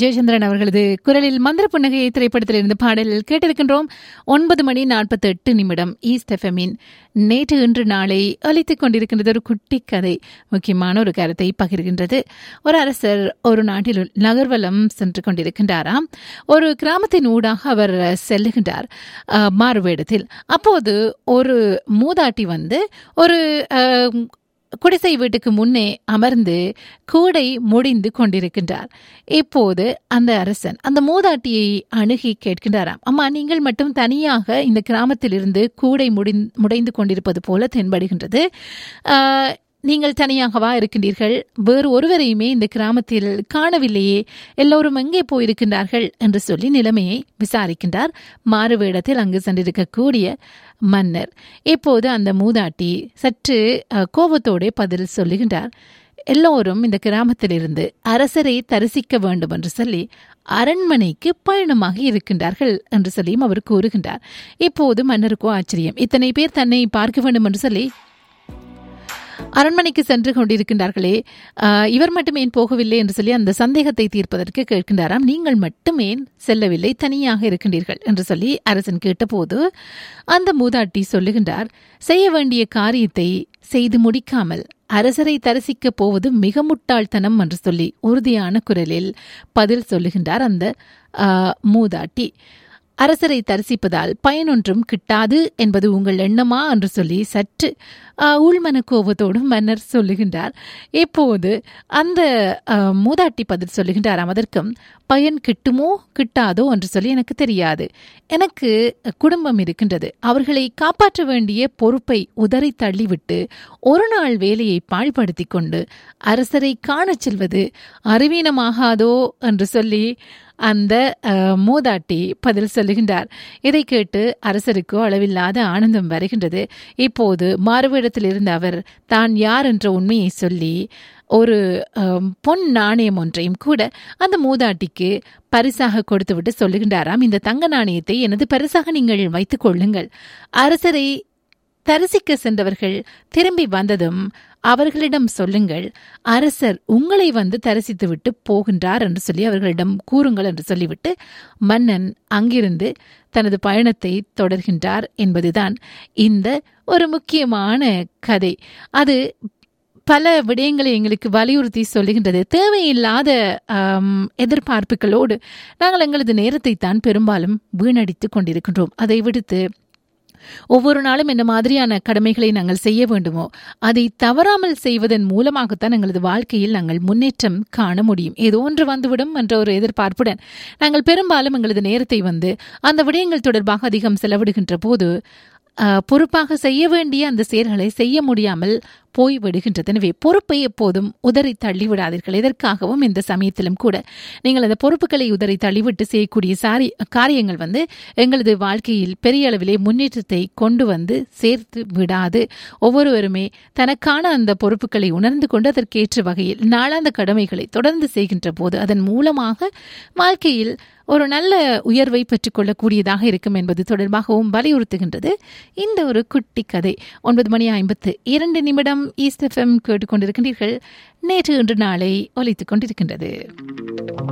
ஜெயச்சந்திரன் அவர்களது குரலில் மந்திர புன்னகையை திரைப்படத்திலிருந்து பாடலில் கேட்டிருக்கின்றோம் ஒன்பது மணி நாற்பத்தி எட்டு நிமிடம் ஈஸ்ட் எஃப்எம்மின் நேற்று இன்று நாளை அளித்துக் கொண்டிருக்கின்றது ஒரு குட்டி கதை முக்கியமான ஒரு கருத்தை பகிர்கின்றது ஒரு அரசர் ஒரு நாட்டில் நகர்வலம் சென்று கொண்டிருக்கின்றாராம் ஒரு கிராமத்தின் ஊடாக அவர் செல்லுகின்றார் அஹ், மாறுவேடத்தில் அப்போது ஒரு மூதாட்டி வந்து ஒரு அஹ், குடிசை வீட்டுக்கு முன்னே அமர்ந்து கூடை முடிந்து கொண்டிருக்கின்றார் இப்போது அந்த அரசன் அந்த மூதாட்டியை அணுகி கேட்கின்றாராம் அம்மா நீங்கள் மட்டும் தனியாக இந்த கிராமத்திலிருந்து கூடை முடிந் முடைந்து கொண்டிருப்பது போல தென்படுகின்றது ஆஹ், நீங்கள் தனியாகவா இருக்கின்றீர்கள் வேறு ஒருவரையுமே இந்த கிராமத்தில் காணவில்லையே எல்லோரும் எங்கே போயிருக்கின்றார்கள் என்று சொல்லி நிலைமையை விசாரிக்கின்றார் மாறுவேடத்தில் அங்கு சென்றிருக்கக்கூடிய மன்னர் இப்போது அந்த மூதாட்டி சற்று அஹ், கோபத்தோடே பதில் சொல்லுகின்றார் எல்லோரும் இந்த கிராமத்திலிருந்து அரசரை தரிசிக்க வேண்டும் என்று சொல்லி அரண்மனைக்கு பயணமாக இருக்கின்றார்கள் என்று சொல்லியும் அவர் கூறுகின்றார் இப்போது மன்னருக்கோ ஆச்சரியம் இத்தனை பேர் தன்னை பார்க்க வேண்டும் என்று சொல்லி அரண்மனைக்கு சென்று கொண்டிருக்கின்றார்களே ஆஹ், இவர் மட்டும் ஏன் போகவில்லை என்று சொல்லி அந்த சந்தேகத்தை தீர்ப்பதற்கு கேட்கின்றாராம் நீங்கள் மட்டும் ஏன் செல்லவில்லை தனியாக இருக்கின்றீர்கள் என்று சொல்லி அரசன் கேட்டபோது அந்த மூதாட்டி சொல்லுகின்றார் செய்ய வேண்டிய காரியத்தை செய்து முடிக்காமல் அரசரை தரிசிக்கப் போவது மிக முட்டாள்தனம் என்று சொல்லி உறுதியான குரலில் பதில் சொல்லுகின்றார் அந்த ஆஹ், மூதாட்டி அரசரை தரிசிப்பதால் பயனொன்றும் கிட்டாது என்பது உங்கள் எண்ணமா என்று சொல்லி சற்று ஆஹ், உள்மன கோபத்தோடும் மன்னர் சொல்லுகின்றார் இப்போது அந்த ஆஹ், மூதாட்டி பதில் சொல்லுகின்றாராம் அதற்கும் பயன் கிட்டுமோ கிட்டாதோ என்று சொல்லி எனக்கு தெரியாது எனக்கு குடும்பம் இருக்கின்றது அவர்களை காப்பாற்ற வேண்டிய பொறுப்பை உதறி தள்ளிவிட்டு ஒரு நாள் வேலையை பாழ்படுத்தி கொண்டு அரசரை காணச் செல்வது அறிவீனமாகாதோ என்று சொல்லி அந்த அஹ், மூதாட்டி பதில் சொல்லுகின்றார் இதை கேட்டு அரசருக்கோ அளவில்லாத ஆனந்தம் வருகின்றது இப்போது மாறுவேடத்தில் இருந்த அவர் தான் யார் என்ற உண்மையை சொல்லி ஒரு அம், பொன் நாணயம் ஒன்றையும் கூட அந்த மூதாட்டிக்கு பரிசாக கொடுத்துவிட்டு சொல்லுகின்றாராம் இந்த தங்க நாணயத்தை எனது பரிசாக நீங்கள் வைத்துக் கொள்ளுங்கள் அரசரை தரிசிக்க சென்றவர்கள் திரும்பி வந்ததும் அவர்களிடம் சொல்லுங்கள் அரசர் உங்களை வந்து தரிசித்துவிட்டு போகின்றார் என்று சொல்லி அவர்களிடம் கூறுங்கள் என்று சொல்லிவிட்டு மன்னன் அங்கிருந்து தனது பயணத்தை தொடர்கின்றார் என்பதுதான் இந்த ஒரு முக்கியமான கதை அது பல விடயங்களை எங்களுக்கு வலியுறுத்தி சொல்லுகின்றது தேவையில்லாத ஆம், எதிர்பார்ப்புகளோடு நாங்கள் எங்களது நேரத்தை தான் பெரும்பாலும் வீணடித்துக் கொண்டிருக்கின்றோம் அதை விடுத்து ஒவ்வொரு நாளும் என்ன மாதிரியான கடமைகளை நாங்கள் செய்ய வேண்டுமோ அதை தவறாமல் செய்வதன் மூலமாகத்தான் எங்களது வாழ்க்கையில் நாங்கள் முன்னேற்றம் காண முடியும் ஏதோ ஒன்று வந்துவிடும் என்ற ஒரு எதிர்பார்ப்புடன் நாங்கள் பெரும்பாலும் எங்களது நேரத்தை வந்து அந்த விடயங்கள் தொடர்பாக அதிகம் செலவிடுகின்ற போது அஹ், பொறுப்பாக செய்ய வேண்டிய அந்த செயல்களை செய்ய முடியாமல் போய் விடுகின்றது எனவே பொறுப்பை எப்போதும் உதறி தள்ளி விடாதீர்கள் எதற்காகவும் இந்த சமயத்திலும் கூட நீங்கள் அந்த பொறுப்புகளை உதறி தள்ளிவிட்டு செய்யக்கூடிய சாரி காரியங்கள் வந்து எங்களது வாழ்க்கையில் பெரிய அளவிலே முன்னேற்றத்தை கொண்டு வந்து சேர்த்து விடாது ஒவ்வொருவருமே தனக்கான அந்த பொறுப்புகளை உணர்ந்து கொண்டு அதற்கேற்ற வகையில் நாளாந்த கடமைகளை தொடர்ந்து செய்கின்ற போது அதன் மூலமாக வாழ்க்கையில் ஒரு நல்ல உயர்வை பெற்றுக்கொள்ளக்கூடியதாக இருக்கும் என்பது தொடர்பாகவும் வலியுறுத்துகின்றது இந்த ஒரு குட்டி கதை ஒன்பது மணி ஐம்பத்து இரண்டு நிமிடம் ஈஸ்ட் எஃப்எம் கேட்டுக்கொண்டிருக்கின்றீர்கள் நேற்று இன்று நாளை ஒலித்துக் கொண்டிருக்கின்றது